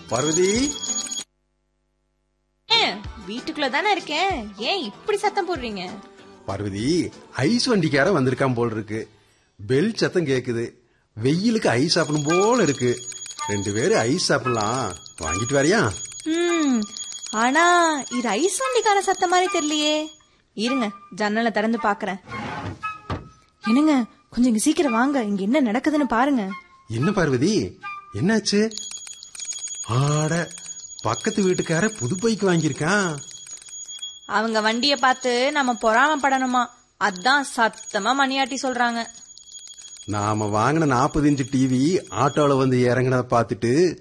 பார்வதி ஏன், வீட்டுக்குள்ள தானே இருக்கேன் ஏன் இப்படி சத்தம் போடுறீங்க பார்வதி ஐஸ் வண்டிக்கார வந்திருக்கான் போல் இருக்கு பெல் சத்தம் கேக்குது வெயிலுக்கு ஐஸ் சாப்பிடணும் போல இருக்கு ரெண்டு பேரும் ஐஸ் சாப்பிடலாம் வாங்கிட்டு வரியா ம் ஆனா இது ஐஸ் வண்டிக்கான சத்தம் மாதிரி தெரியலையே இருங்க ஜன்னலை திறந்து பாக்குறேன் என்னங்க கொஞ்சம் இங்க சீக்கிரம் வாங்க இங்க என்ன நடக்குதுன்னு பாருங்க என்ன பார்வதி என்னாச்சு ஆட பக்கத்து வீட்டுக்கார புது பைக் வாங்கியிருக்கான் அவங்க வண்டிய பார்த்து நம்ம பொறாமப்படணுமா அதான் சத்தமா மணியாட்டி சொல்றாங்க நாம வாங்கின நாற்பது இன்ச்சு டிவி ஆட்டோல வந்து இறங்கினத பார்த்துட்டு